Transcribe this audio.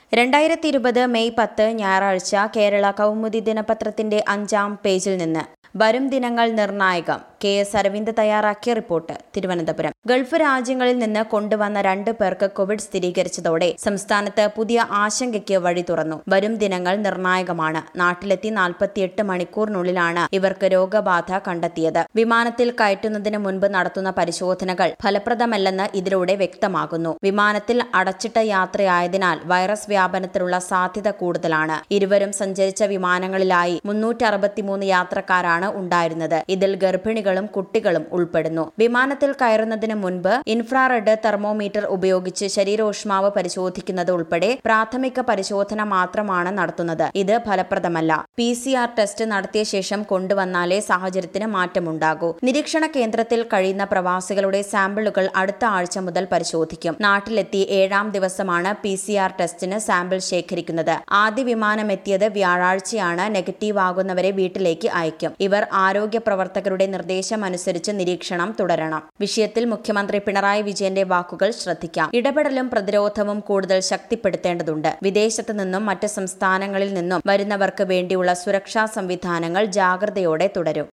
രണ്ടായിരത്തി ഇരുപത് മെയ് പത്ത് ഞായറാഴ്ച കേരള കൗമുദി ദിനപത്രത്തിന്റെ അഞ്ചാം പേജിൽ നിന്ന് വരും ദിനങ്ങൾ നിർണായകം കെ എസ് അരവിന്ദ് തയ്യാറാക്കിയ റിപ്പോർട്ട് തിരുവനന്തപുരം ഗൾഫ് രാജ്യങ്ങളിൽ നിന്ന് കൊണ്ടുവന്ന രണ്ട് പേർക്ക് കോവിഡ് സ്ഥിരീകരിച്ചതോടെ സംസ്ഥാനത്ത് പുതിയ ആശങ്കയ്ക്ക് വഴി തുറന്നു വരും ദിനങ്ങൾ നിർണായകമാണ് നാട്ടിലെത്തി നാൽപ്പത്തിയെട്ട് മണിക്കൂറിനുള്ളിലാണ് ഇവർക്ക് രോഗബാധ കണ്ടെത്തിയത് വിമാനത്തിൽ കയറ്റുന്നതിന് മുൻപ് നടത്തുന്ന പരിശോധനകൾ ഫലപ്രദമല്ലെന്ന് ഇതിലൂടെ വ്യക്തമാകുന്നു വിമാനത്തിൽ അടച്ചിട്ട യാത്രയായതിനാൽ വൈറസ് വ്യാപനത്തിനുള്ള സാധ്യത കൂടുതലാണ് ഇരുവരും സഞ്ചരിച്ച വിമാനങ്ങളിലായി മുന്നൂറ്റി അറുപത്തിമൂന്ന് യാത്രക്കാരാണ് ഉണ്ടായിരുന്നത് ഇതിൽ ഗർഭിണികളും കുട്ടികളും ഉൾപ്പെടുന്നു വിമാനത്തിൽ കയറുന്നതിന് മുൻപ് ഇൻഫ്രാറെഡ് തെർമോമീറ്റർ ഉപയോഗിച്ച് ശരീരോഷ്മാവ് പരിശോധിക്കുന്നത് ഉൾപ്പെടെ പ്രാഥമിക പരിശോധന മാത്രമാണ് നടത്തുന്നത് ഇത് ഫലപ്രദമല്ല പി സി ആർ ടെസ്റ്റ് നടത്തിയ ശേഷം കൊണ്ടുവന്നാലേ സാഹചര്യത്തിന് മാറ്റമുണ്ടാകൂ നിരീക്ഷണ കേന്ദ്രത്തിൽ കഴിയുന്ന പ്രവാസികളുടെ സാമ്പിളുകൾ അടുത്ത ആഴ്ച മുതൽ പരിശോധിക്കും നാട്ടിലെത്തി ഏഴാം ദിവസമാണ് പി സി ആർ ടെസ്റ്റിന് സാമ്പിൾ ശേഖരിക്കുന്നത് ആദ്യ വിമാനം എത്തിയത് വ്യാഴാഴ്ചയാണ് നെഗറ്റീവ് ആകുന്നവരെ വീട്ടിലേക്ക് അയക്കും ഇവർ ആരോഗ്യ പ്രവർത്തകരുടെ നിർദ്ദേശമനുസരിച്ച് നിരീക്ഷണം തുടരണം വിഷയത്തിൽ മുഖ്യമന്ത്രി പിണറായി വിജയന്റെ വാക്കുകൾ ശ്രദ്ധിക്കാം ഇടപെടലും പ്രതിരോധവും കൂടുതൽ ശക്തിപ്പെടുത്തേണ്ടതുണ്ട് വിദേശത്ത് നിന്നും മറ്റ് സംസ്ഥാനങ്ങളിൽ നിന്നും വരുന്നവർക്ക് വേണ്ടിയുള്ള സുരക്ഷാ സംവിധാനങ്ങൾ ജാഗ്രതയോടെ തുടരും